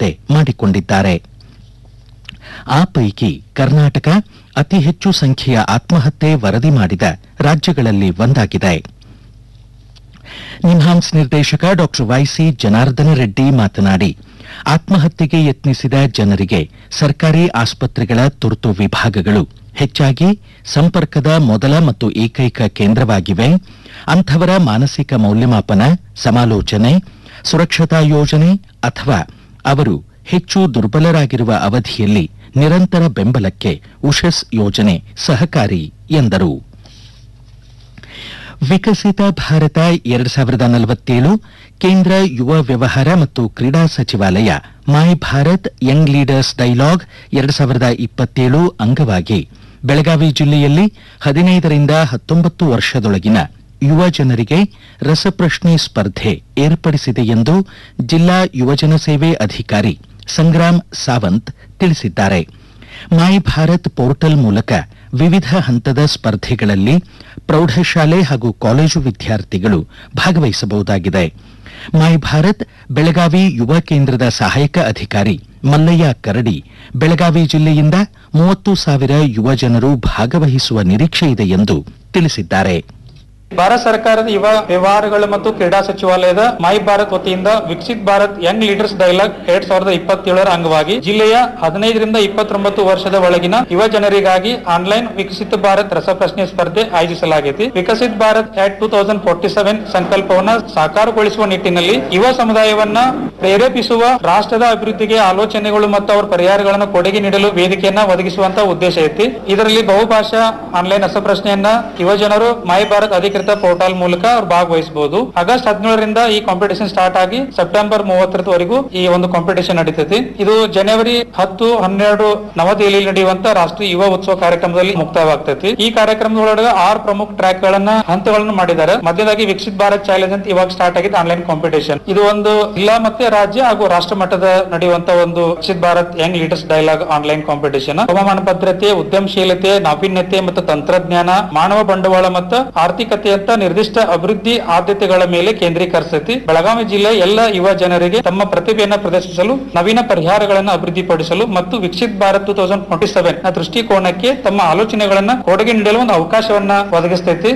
ಆತ್ಮಹತ್ಯೆ ಮಾಡಿಕೊಂಡಿದ್ದಾರೆ ಆ ಪೈಕಿ ಕರ್ನಾಟಕ ಅತಿ ಹೆಚ್ಚು ಸಂಖ್ಯೆಯ ಆತ್ಮಹತ್ಯೆ ವರದಿ ಮಾಡಿದ ರಾಜ್ಯಗಳಲ್ಲಿ ಒಂದಾಗಿದೆ ನಿಮ್ಹಾನ್ಸ್ ನಿರ್ದೇಶಕ ಡಾ ವೈಸಿ ಜನಾರ್ದನ ರೆಡ್ಡಿ ಮಾತನಾಡಿ ಆತ್ಮಹತ್ಯೆಗೆ ಯತ್ನಿಸಿದ ಜನರಿಗೆ ಸರ್ಕಾರಿ ಆಸ್ಪತ್ರೆಗಳ ತುರ್ತು ವಿಭಾಗಗಳು ಹೆಚ್ಚಾಗಿ ಸಂಪರ್ಕದ ಮೊದಲ ಮತ್ತು ಏಕೈಕ ಕೇಂದ್ರವಾಗಿವೆ ಅಂಥವರ ಮಾನಸಿಕ ಮೌಲ್ಯಮಾಪನ ಸಮಾಲೋಚನೆ ಸುರಕ್ಷತಾ ಯೋಜನೆ ಅಥವಾ ಅವರು ಹೆಚ್ಚು ದುರ್ಬಲರಾಗಿರುವ ಅವಧಿಯಲ್ಲಿ ನಿರಂತರ ಬೆಂಬಲಕ್ಕೆ ಉಷಸ್ ಯೋಜನೆ ಸಹಕಾರಿ ಎಂದರು ವಿಕಸಿತ ಭಾರತ ಎರಡ್ ಸಾವಿರದ ನಲವತ್ತೇಳು ಕೇಂದ್ರ ಯುವ ವ್ಯವಹಾರ ಮತ್ತು ಕ್ರೀಡಾ ಸಚಿವಾಲಯ My Bharat Young Leaders Dialogue ಎರಡ್ ಸಾವಿರದ ಇಪ್ಪತ್ತೇಳು ಅಂಗವಾಗಿ ಬೆಳಗಾವಿ ಜಿಲ್ಲೆಯಲ್ಲಿ ಹದಿನೈದರಿಂದ ಹತ್ತೊಂಬತ್ತು ವರ್ಷದೊಳಗಿನ ಯುವ ಜನರಿಗೆ ರಸಪ್ರಶ್ನೆ ಸ್ಪರ್ಧೆ ಏರ್ಪಡಿಸಿದೆ ಎಂದು ಜಿಲ್ಲಾ ಯುವಜನ ಸೇವೆ ಅಧಿಕಾರಿ ಸಂಗ್ರಾಮ್ ಸಾವಂತ್ ತಿಳಿಸಿದ್ದಾರೆ ಮೈ ಭಾರತ್ ಪೋರ್ಟಲ್ ಮೂಲಕ ವಿವಿಧ ಹಂತದ ಸ್ಪರ್ಧೆಗಳಲ್ಲಿ ಪ್ರೌಢಶಾಲೆ ಹಾಗೂ ಕಾಲೇಜು ವಿದ್ಯಾರ್ಥಿಗಳು ಭಾಗವಹಿಸಬಹುದಾಗಿದೆ ಮೈ ಭಾರತ್ ಬೆಳಗಾವಿ ಯುವ ಕೇಂದ್ರದ ಸಹಾಯಕ ಅಧಿಕಾರಿ ಮಲ್ಲಯ್ಯ ಕರಡಿ ಬೆಳಗಾವಿ ಜಿಲ್ಲೆಯಿಂದ ಮೂವತ್ತು ಸಾವಿರ ಯುವ ಜನರು ಭಾಗವಹಿಸುವ ನಿರೀಕ್ಷೆ ಇದೆ ಎಂದು ತಿಳಿಸಿದ್ದಾರೆ ಭಾರತ ಸರ್ಕಾರದ ಯುವ ವ್ಯವಹಾರಗಳು ಮತ್ತು ಕ್ರೀಡಾ ಸಚಿವಾಲಯದ ಮೈ ಭಾರತ್ ವತಿಯಿಂದ Viksit Bharat Young Leaders Dialogue ಎರಡ್ ಸಾವಿರದ ಇಪ್ಪತ್ತೇಳರ ಅಂಗವಾಗಿ ಜಿಲ್ಲೆಯ ಹದಿನೈದರಿಂದ ಇಪ್ಪತ್ತೊಂಬತ್ತು ವರ್ಷದ ಒಳಗಿನ ಯುವ ಜನರಿಗಾಗಿ ಆನ್ಲೈನ್ ವಿಕಸಿತ ಭಾರತ್ ರಸಪ್ರಶ್ನೆ ಸ್ಪರ್ಧೆ ಆಯೋಜಿಸಲಾಗಿದೆ Viksit Bharat at two thousand forty seven ಸಂಕಲ್ಪವನ್ನ ಸಾಕಾರಗೊಳಿಸುವ ನಿಟ್ಟಿನಲ್ಲಿ ಯುವ ಸಮುದಾಯವನ್ನ ಪ್ರೇರೇಪಿಸುವ ರಾಷ್ಟ್ರದ ಅಭಿವೃದ್ಧಿಗೆ ಆಲೋಚನೆಗಳು ಮತ್ತು ಅವರ ಪರಿಹಾರಗಳನ್ನು ಕೊಡುಗೆ ನೀಡಲು ವೇದಿಕೆಯನ್ನ ಒದಗಿಸುವಂತ ಉದ್ದೇಶ ಐತಿ ಇದರಲ್ಲಿ ಬಹುಭಾಷಾ ಆನ್ಲೈನ್ ರಸಪ್ರಶ್ನೆಯನ್ನ ಯುವ ಜನರು ಮೈ ಭಾರತ್ ಅಧಿಕೃತ ಪೋರ್ಟಲ್ ಮೂಲಕ ಅವ್ರು ಭಾಗವಹಿಸಬಹುದು ಆಗಸ್ಟ್ ಹದಿನೇಳರಿಂದ ಈ ಕಾಂಪಿಟೇಷನ್ ಸ್ಟಾರ್ಟ್ ಆಗಿ ಸೆಪ್ಟೆಂಬರ್ ಮೂವತ್ತರವರೆಗೂ ಈ ಒಂದು ಕಾಂಪಿಟೇಷನ್ ನಡೀತೈತಿ ಇದು ಜನವರಿ ಹತ್ತು ಹನ್ನೆರಡು ನವದೆಹಲಿಯಲ್ಲಿ ನಡೆಯುವಂತ ರಾಷ್ಟ್ರೀಯ ಯುವ ಉತ್ಸವ ಕಾರ್ಯಕ್ರಮದಲ್ಲಿ ಮುಕ್ತಾಯವಾಗ್ತೈತಿ ಈ ಕಾರ್ಯಕ್ರಮದೊಳಗೆ ಆರು ಪ್ರಮುಖ ಟ್ರ್ಯಾಕ್ ಗಳನ್ನ ಹಂತಗಳನ್ನು ಮಾಡಿದ್ದಾರೆ ಮಧ್ಯದಾಗಿ ವಿಕಸಿತ್ ಭಾರತ್ ಚಾಲೆಂಜ್ ಅಂತ ಇವಾಗ ಸ್ಟಾರ್ಟ್ ಆಗಿದೆ ಆನ್ಲೈನ್ ಕಾಂಪಿಟೇಷನ್ ಇದು ಒಂದು ಜಿಲ್ಲಾ ಮತ್ತೆ ರಾಜ್ಯ ಹಾಗೂ ರಾಷ್ಟ್ರ ಮಟ್ಟದ ನಡೆಯುವಂತ ಒಂದು Viksit Bharat Young Leaders Dialogue online competition ಹವಾಮಾನ ಭದ್ರತೆ ಉದ್ಯಮಶೀಲತೆ ನಾವೀನ್ಯತೆ ಮತ್ತು ತಂತ್ರಜ್ಞಾನ ಮಾನವ ಬಂಡವಾಳ ಮತ್ತು ಆರ್ಥಿಕತೆ ಅಂತ ನಿರ್ದಿಷ್ಟ ಅಭಿವೃದ್ಧಿ ಆದ್ಯತೆಗಳ ಮೇಲೆ ಕೇಂದ್ರೀಕರಿಸತಿ ಬೆಳಗಾವಿ ಜಿಲ್ಲೆ ಎಲ್ಲ ಯುವ ಜನರಿಗೆ ತಮ್ಮ ಪ್ರತಿಭೆಯನ್ನ ಪ್ರದರ್ಶಿಸಲು ನವೀನ ಪರಿಹಾರಗಳನ್ನು ಅಭಿವೃದ್ಧಿಪಡಿಸಲು ಮತ್ತು Viksit Bharat two thousand twenty seven ನ ದೃಷ್ಟಿಕೋನಕ್ಕೆ ತಮ್ಮ ಆಲೋಚನೆಗಳನ್ನ ಕೊಡುಗೆ ನೀಡಲು ಒಂದು ಅವಕಾಶವನ್ನ ಒದಗಿಸ್ತೈತಿ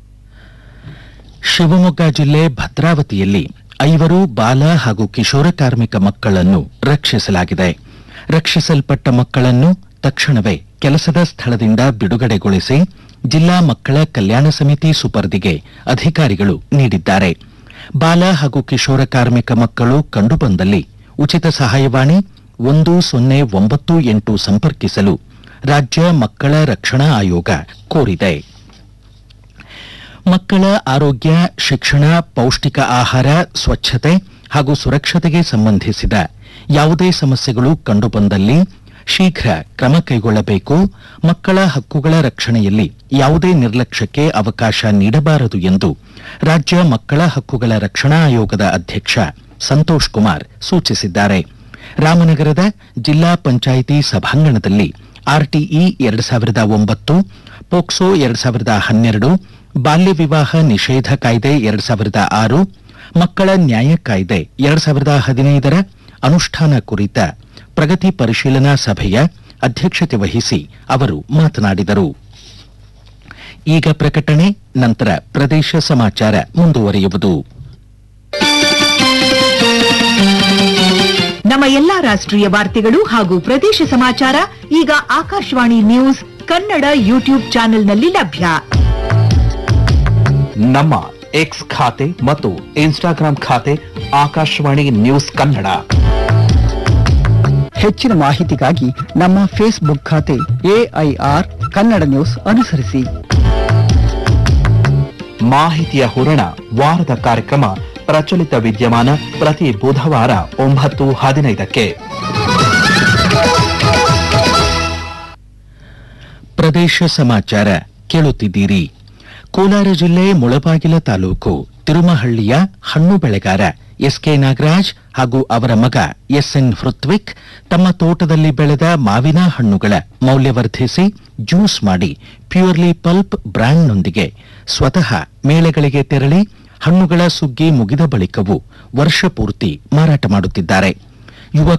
ಶಿವಮೊಗ್ಗ ಜಿಲ್ಲೆ ಭದ್ರಾವತಿಯಲ್ಲಿ ಐವರು ಬಾಲ ಹಾಗೂ ಕಿಶೋರ ಕಾರ್ಮಿಕ ಮಕ್ಕಳನ್ನು ರಕ್ಷಿಸಲಾಗಿದೆ ರಕ್ಷಿಸಲ್ಪಟ್ಟ ಮಕ್ಕಳನ್ನು ತಕ್ಷಣವೇ ಕೆಲಸದ ಸ್ಥಳದಿಂದ ಬಿಡುಗಡೆಗೊಳಿಸಿ ಜಿಲ್ಲಾ ಮಕ್ಕಳ ಕಲ್ಯಾಣ ಸಮಿತಿ ಸುಪರ್ದಿಗೆ ಅಧಿಕಾರಿಗಳು ನೀಡಿದ್ದಾರೆ ಬಾಲ ಹಾಗೂ ಕಿಶೋರ ಕಾರ್ಮಿಕ ಮಕ್ಕಳು ಕಂಡುಬಂದಲ್ಲಿ ಉಚಿತ ಸಹಾಯವಾಣಿ ಒಂದು ಸೊನ್ನೆ ಒಂಬತ್ತು ಎಂಟು ಸಂಪರ್ಕಿಸಲು ರಾಜ್ಯ ಮಕ್ಕಳ ರಕ್ಷಣಾ ಆಯೋಗ ಕೋರಿದೆ ಮಕ್ಕಳ ಆರೋಗ್ಯ ಶಿಕ್ಷಣ ಪೌಷ್ಟಿಕ ಆಹಾರ ಸ್ವಚ್ಛತೆ ಹಾಗೂ ಸುರಕ್ಷತೆಗೆ ಸಂಬಂಧಿಸಿದ ಯಾವುದೇ ಸಮಸ್ಯೆಗಳು ಕಂಡುಬಂದಲ್ಲಿ ಶೀಘ್ರ ಕ್ರಮ ಕೈಗೊಳ್ಳಬೇಕು ಮಕ್ಕಳ ಹಕ್ಕುಗಳ ರಕ್ಷಣೆಯಲ್ಲಿ ಯಾವುದೇ ನಿರ್ಲಕ್ಷ್ಯಕ್ಕೆ ಅವಕಾಶ ನೀಡಬಾರದು ಎಂದು ರಾಜ್ಯ ಮಕ್ಕಳ ಹಕ್ಕುಗಳ ರಕ್ಷಣಾ ಆಯೋಗದ ಅಧ್ಯಕ್ಷ ಸಂತೋಷ್ ಕುಮಾರ್ ಸೂಚಿಸಿದ್ದಾರೆ ರಾಮನಗರದ ಜಿಲ್ಲಾ ಪಂಚಾಯಿತಿ ಸಭಾಂಗಣದಲ್ಲಿ ಆರ್ಟಿಇ ಎರಡು ಸಾವಿರದ ಒಂಬತ್ತು ಪೋಕ್ಸೋ ಎರಡು ಸಾವಿರದ ಹನ್ನೆರಡು ಬಾಲ್ಯ ವಿವಾಹ ನಿಷೇಧ ಕಾಯ್ದೆ ಎರಡು ಸಾವಿರದ ಆರು ಮಕ್ಕಳ ನ್ಯಾಯ ಕಾಯ್ದೆ ಎರಡು ಸಾವಿರದ ಹದಿನೈದರ ಅನುಷ್ಠಾನ ಕುರಿತ ಪ್ರಗತಿ ಪರಿಶೀಲನಾ ಸಭೆಯ ಅಧ್ಯಕ್ಷತೆ ವಹಿಸಿ ಅವರು ಮಾತನಾಡಿದರು ಈಗ ಪ್ರಕಟಣೆ ನಂತರ ಪ್ರದೇಶ ಸಮಾಚಾರ ಮುಂದುವರಿಯುವುದು ನಮ್ಮ ಎಲ್ಲಾ ರಾಷ್ಟ್ರೀಯ ವಾರ್ತೆಗಳು ಹಾಗೂ ಪ್ರದೇಶ ಸಮಾಚಾರ ಈಗ ಆಕಾಶವಾಣಿ ನ್ಯೂಸ್ ಕನ್ನಡ ಯೂಟ್ಯೂಬ್ ಚಾನೆಲ್ನಲ್ಲಿ ಲಭ್ಯ ನಮ್ಮ ಎಕ್ಸ್ ಖಾತೆ ಮತ್ತು ಇನ್ಸ್ಟಾಗ್ರಾಂ ಖಾತೆ ಆಕಾಶವಾಣಿ ನ್ಯೂಸ್ ಕನ್ನಡ ಹೆಚ್ಚಿನ ಮಾಹಿತಿಗಾಗಿ ನಮ್ಮ ಫೇಸ್ಬುಕ್ ಖಾತೆ ಎಐಆರ್ ಕನ್ನಡ ನ್ಯೂಸ್ ಅನುಸರಿಸಿ ಮಾಹಿತಿಯ ಹೂರಣ ವಾರದ ಕಾರ್ಯಕ್ರಮ ಪ್ರಚಲಿತ ವಿದ್ಯಮಾನ ಪ್ರತಿ ಬುಧವಾರ ಒಂಬತ್ತು ಹದಿನೈದಕ್ಕೆ ಪ್ರದೇಶ ಸಮಾಚಾರ ಕೇಳುತ್ತಿದ್ದೀರಿ ಕೋಲಾರ ಜಿಲ್ಲೆ ಮುಳಬಾಗಿಲ ತಾಲೂಕು ತಿರುಮಹಳ್ಳಿಯ ಹಣ್ಣು ಬೆಳೆಗಾರ ಎಸ್ಕೆ ನಾಗರಾಜ್ ಹಾಗೂ ಅವರ ಮಗ ಎಸ್ಎನ್ ಹೃತ್ವಿಕ್ ತಮ್ಮ ತೋಟದಲ್ಲಿ ಬೆಳೆದ ಮಾವಿನ ಹಣ್ಣುಗಳ ಮೌಲ್ಯವರ್ಧಿಸಿ ಜ್ಯೂಸ್ ಮಾಡಿ ಪ್ಯೂರ್ಲಿ ಪಲ್ಪ್ ಬ್ರ್ಯಾಂಡ್ನೊಂದಿಗೆ ಸ್ವತಃ ಮೇಳೆಗಳಿಗೆ ತೆರಳಿ ಹಣ್ಣುಗಳ ಸುಗ್ಗಿ ಮುಗಿದ ಬಳಿಕವೂ ವರ್ಷ ಪೂರ್ತಿ ಮಾರಾಟ ಮಾಡುತ್ತಿದ್ದಾರೆ ಯುವ